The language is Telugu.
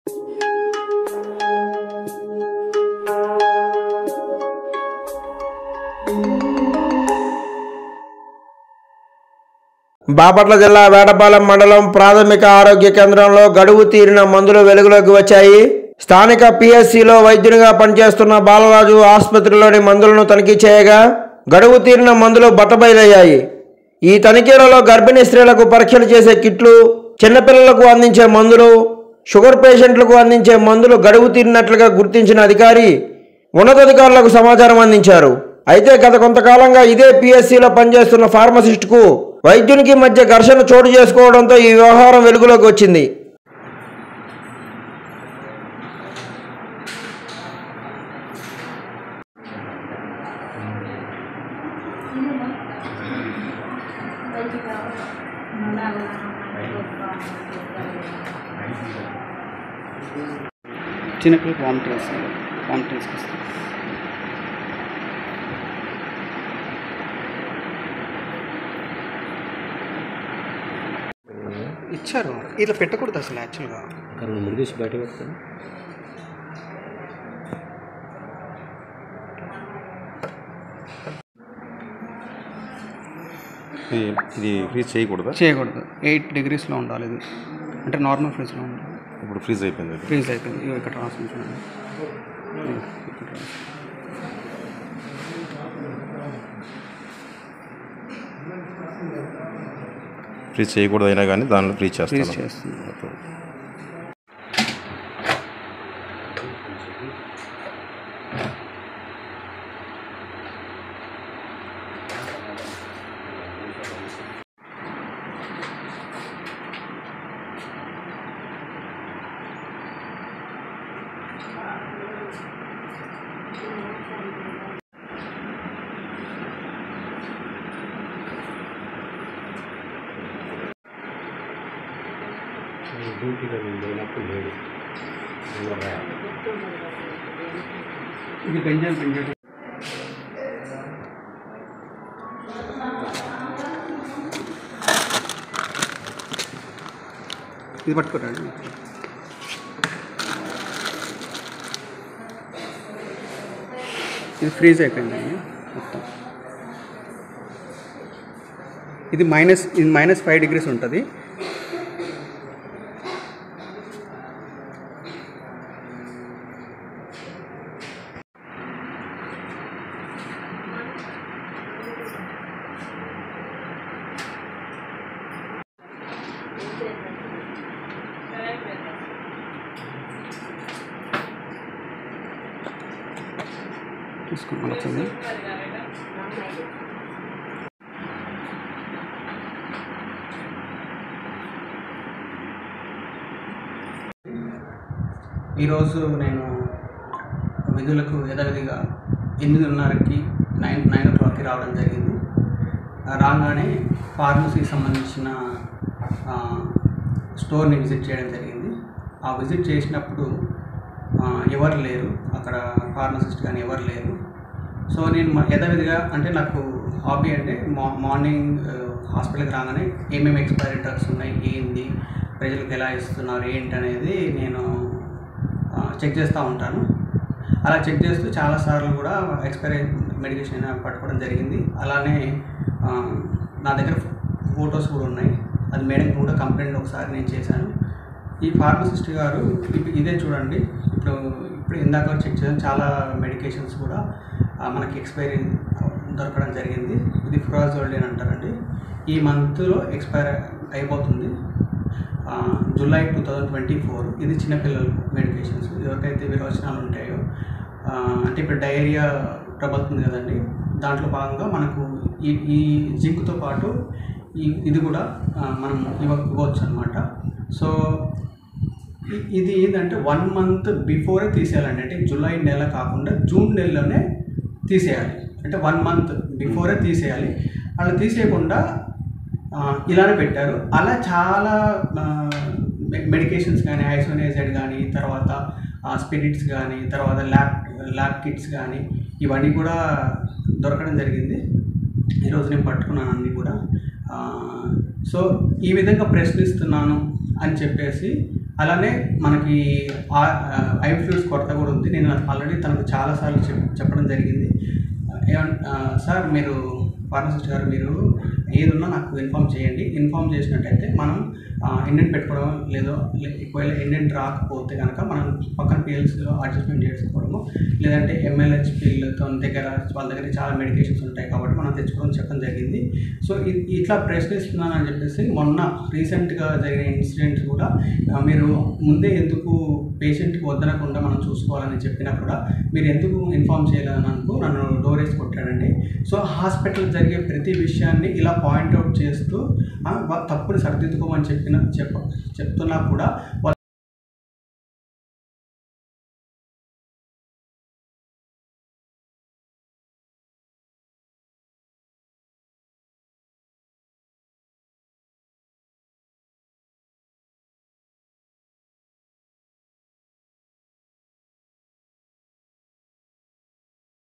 బాపట్ల జిల్లా వేటపాలెం మండలం ప్రాథమిక ఆరోగ్య కేంద్రంలో గడువు తీరిన మందులు వెలుగులోకి వచ్చాయి స్థానిక పిఎస్సిలో వైద్యునిగా పనిచేస్తున్న బాలరాజు ఆసుపత్రిలోని మందులను తనిఖీ చేయగా గడువు తీరిన మందులు బట్టబయలయ్యాయి ఈ తనిఖీలలో గర్భిణీ స్త్రీలకు పరీక్షలు చేసే కిట్లు చిన్నపిల్లలకు అందించే మందులు షుగర్ పేషెంట్లకు అందించే మందులు గడువు తీరినట్లుగా గుర్తించిన అధికారి ఉన్నతాధికారులకు సమాచారం అందించారు అయితే గత కొంతకాలంగా ఇదే పిఎస్సిలో పనిచేస్తున్న ఫార్మసిస్ట్కు వైద్యునికి మధ్య ఘర్షణ చోటు చేసుకోవడంతో ఈ వ్యవహారం వెలుగులోకి వచ్చింది చిన్నపిల్లలకు వామిటర్ వస్తుంది వామిటర్ వస్తుంది ఇచ్చారు ఇట్లా పెట్టకూడదు అసలు యాక్చువల్గా కానీ ముడిగేసి బయట పెడతాను ఇది ఇది ఫ్రీజ్ చేయకూడదా చేయకూడదు ఎయిట్ డిగ్రీస్లో ఉండాలి ఇది అంటే నార్మల్ ఫ్రిడ్జ్లో ఉండాలి ఇప్పుడు ఫ్రీజ్ అయిపోయింది అది ఫ్రీజ్ అయిపోయింది ఇగో ఇక్కడ రాసి చూడండి ఇగో ఇక్కడ రాసి. ఫ్రీజ్ చేయకూడదు అయినా కానీ దానిలో ఫ్రీజ్ ఫ్రీజ్ చేస్తాను చేస్తుంది డ్యూటీలో నేను పోయినప్పుడు లేడు ఇది బెంజాన్ బెంజాన్ ఇది పట్టుకోరండి ఇది ఫ్రీజ్ అయిపోయిందండి మొత్తం ఇది మైనస్ ఇది మైనస్ ఫైవ్ డిగ్రీస్ ఉంటుంది తీసుకున్నాను ఒకసారి ఈరోజు నేను విధులకు యథావిధిగా ఎనిమిదిన్నరకి నైన్ నైన్ ఓ క్లాక్కి రావడం జరిగింది ఆ రాగానే ఫార్మసీకి సంబంధించిన ఆ, స్టోర్ని విజిట్ చేయడం జరిగింది ఆ విజిట్ చేసినప్పుడు ఆ, ఎవరు లేరు అక్కడ ఫార్మసిస్ట్ కానీ ఎవరు లేరు సో నేను మ- యథావిధిగా అంటే నాకు హాబీ అంటే మా మార్నింగ్ ఆ, హాస్పిటల్కి రాగానే ఏమేమి ఎక్స్పైరీ డ్రగ్స్ ఉన్నాయి ఏంది ప్రజలకు ఎలా ఇస్తున్నారు ఏంటి అనేది నేను ఆ, చెక్ చేస్తూ ఉంటాను అలా చెక్ చేస్తూ చాలాసార్లు కూడా ఎక్స్పైరీ మెడికేషన్ పట్టుకోవడం జరిగింది అలానే ఆ, నా దగ్గర ఫొటోస్ కూడా ఉన్నాయి అది మేడం కూడా కంప్లైంట్ ఒకసారి నేను చేశాను ఈ ఫార్మసిస్ట్ గారు ఇప్- ఇదే చూడండి ఇప్పుడు ఇప్పుడు ఇందాక చెక్ చేసాను చాలా మెడికేషన్స్ కూడా ఆ, మనకి ఎక్స్పైరీ దొరకడం జరిగింది ఇది ఫ్రాజోల్డేన్ అంటారండి ఈ మంత్లో ఎక్స్పైర్ అయిపోతుంది ఆ, July two thousand twenty four ఇది చిన్నపిల్లల మెడికేషన్స్ ఎవరికైతే విరోచనాలు ఉంటాయో ఆ, అంటే ఇప్పుడు డయేరియా ప్రబలుతుంది కదండి దాంట్లో భాగంగా మనకు ఈ ఈ జింక్తో పాటు ఈ ఇది కూడా ఆ, మనం ఇవ్వ ఇవ్వచ్చు అనమాట సో ఇ- ఇది ఏంటంటే వన్ మంత్ బిఫోరే తీసేయాలండి అంటే జూలై నెల కాకుండా జూన్ నెలలోనే తీసేయాలి అంటే వన్ మంత్ బిఫోరే తీసేయాలి అలా తీసేయకుండా ఆ, ఇలానే పెట్టారు అలా చాలా మెడికేషన్స్ కానీ ఐసోనేజెడ్ కానీ తర్వాత స్పిరిట్స్ కానీ తర్వాత ల్యాబ్ ల్యాబ్ కిట్స్ కానీ ఇవన్నీ కూడా దొరకడం జరిగింది ఈరోజు నేను పట్టుకున్నాను అన్నీ కూడా ఆ, సో ఈ విధంగా ప్రశ్నిస్తున్నాను అని చెప్పేసి అలానే మనకి ఐ ఫ్లూయిడ్స్ కొరత కూడా ఉంది నేను ఆల్రెడీ తనకు చాలాసార్లు చెప్ చెప్పడం జరిగింది ఏమన్- ఆ, సార్ మీరు ఫార్మసిస్ట్ గారు మీరు ఏదున్నా నాకు ఇన్ఫామ్ చేయండి ఇన్ఫామ్ చేసినట్టయితే మనం ఇండెంట్ పెట్టుకోవడం లేదో లే- ఒకవేళ ఇండెంట్ రాకపోతే కనుక మనం పక్కన పిఎల్స్లో అడ్జస్ట్మెంట్ చేసుకోవడము లేదంటే ఎంఎల్హెచ్పిలతో దగ్గర వాళ్ళ దగ్గర చాలా మెడికేషన్స్ ఉంటాయి కాబట్టి మనం తెచ్చుకోవడం చెప్పడం జరిగింది సో ఇ- ఇట్లా ప్రశ్నిస్తున్నానని చెప్పేసి మొన్న రీసెంట్గా జరిగిన ఇన్సిడెంట్స్ కూడా ఆ, మీరు ముందే ఎందుకు పేషెంట్కి వద్దనకుండా మనం చూసుకోవాలని చెప్పినా కూడా మీరు ఎందుకు ఇన్ఫామ్ చేయాలన్నందుకు నన్ను డోర్ వేసి కొట్టాడండి సో హాస్పిటల్ జరిగే ప్రతి విషయాన్ని ఇలా పాయింట్అవుట్ చేస్తూ ఆ, వా- తప్పుని సరిదిద్దుకోమని చెప్పిన చెప్ప చెప్తున్నా కూడా వాళ్ళు